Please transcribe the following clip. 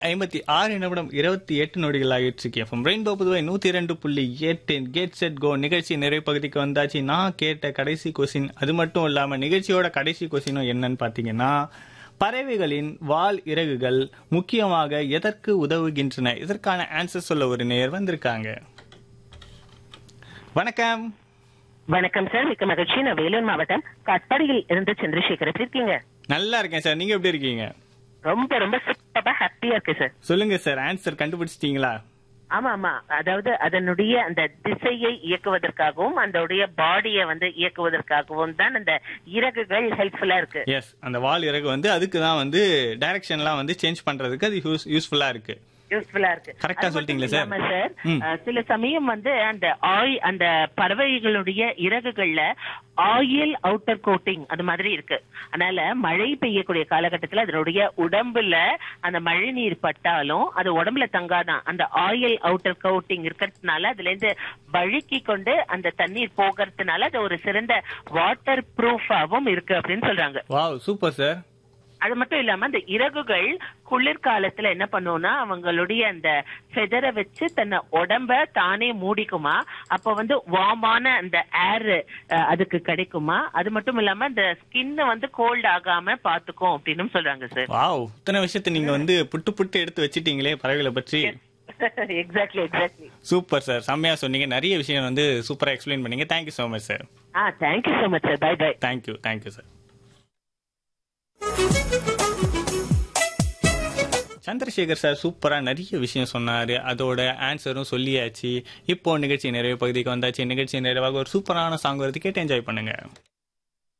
ஐம்பத்தி ஆறு நிமிடம் இருபத்தி எட்டு நொடிகள் ஆகிட்டு இருக்கு எஃப்எம் ரெயின்போ புதுவை நூத்தி இரண்டு புள்ளி எட்டு கேட் செட் கோ நிகழ்ச்சி நிறைவு பகுதிக்கு வந்தாச்சு நான் கேட்ட கடைசி கொஸ்டின் அது மட்டும் இல்லாம நிகழ்ச்சியோட கடைசி கொஸ்டினும் என்னன்னு பாத்தீங்கன்னா பறவைகளின் வால் இறகுகள் முக்கியமாக எதற்கு உதவுகின்றன இதற்கான ஆன்சர் சொல்ல ஒரு நேர் வந்திருக்காங்க வணக்கம் வணக்கம் சார் மிக்க மகிழ்ச்சி நான் வேலூர் மாவட்டம் காட்பாடியில் இருந்து சந்திரசேகர் எப்படி இருக்கீங்க நல்லா இருக்கேன் சார் நீங்க எப்படி இருக்கீங்க ரொம்ப ரொம்ப சூப்பரா ஹாப்பியா இருக்கு சார் சொல்லுங்க சார் ஆன்சர் கண்டுபிடிச்சிட்டீங்களா ஆமா ஆமா அதாவது அதனுடைய அந்த திசையை இயக்குவதற்காகவும் அதனுடைய பாடியை வந்து இயக்குவதற்காகவும் தான் அந்த இறகுகள் ஹெல்ப்ஃபுல்லா இருக்கு எஸ் அந்த வால் இறகு வந்து அதுக்கு தான் வந்து டைரக்ஷன்லாம் வந்து சேஞ்ச் பண்றதுக்கு அது யூஸ் யூஸ்ஃபுல்லா இருக்கு யூஸ்ஃபுல்லா இருக்கு Correct ஆ அது மட்டும் சொல்லிட்டீங்களே சார். இல்லாம சார் ம். அஹ், சில சமயம் வந்து அந்த ஆய் அந்த பறவைகளுடைய இறகுகள்ல ஆயில் அவுட்டர் கோட்டிங் அது மாதிரி இருக்கு அதனால மழை பெய்யக்கூடிய காலகட்டத்துல அதனுடைய உடம்புல அந்த மழை நீர் பட்டாலும் அது உடம்புல தங்காதான் அந்த ஆயில் அவுட்டர் கோட்டிங் இருக்கிறதுனால அதுல இருந்து வழுக்கி கொண்டு அந்த தண்ணீர் போகிறதுனால அது ஒரு சிறந்த வாட்டர் ப்ரூஃபாவும் இருக்கு அப்படின்னு சொல்றாங்க வாவ் சூப்பர் சார் அது மட்டும் இல்லாம அந்த இறகுகள் குளிர்காலத்துல என்ன பண்ணும்னா அவங்களுடைய அந்த ஃபெதரை வச்சு தன்னை உடம்ப தானே மூடிக்குமா அப்ப வந்து வார்மான அந்த ஏர் அதுக்கு கிடைக்குமா அது மட்டும் இல்லாம அந்த ஸ்கின் வந்து கோல்ட் ஆகாம பாத்துக்கும் அப்படின்னு சொல்றாங்க சார் வாவ் இத்தனை விஷயத்தை நீங்க வந்து புட்டு புட்டு எடுத்து வச்சிட்டீங்களே பறவைகளை பற்றி எக்ஸாக்ட்லி எக்ஸாக்ட்லி சூப்பர் சார் செம்மையா சொன்னீங்க நிறைய விஷயம் வந்து சூப்பரா எக்ஸ்பிளைன் பண்ணீங்க தேங்க்யூ ஸோ மச் சார் ஆ thank you so much sir bye bye thank you thank you sir Chandrasekar sir சூப்பரா நிறைய விஷயம் சொன்னாரு அதோட ஆன்சரும் சொல்லியாச்சு இப்போ நிகழ்ச்சி நிறைவு பகுதிக்கு வந்தாச்சு நிகழ்ச்சி நிறைவாக ஒரு சூப்பரான சாங் வருது கேட்டு என்ஜாய் பண்ணுங்க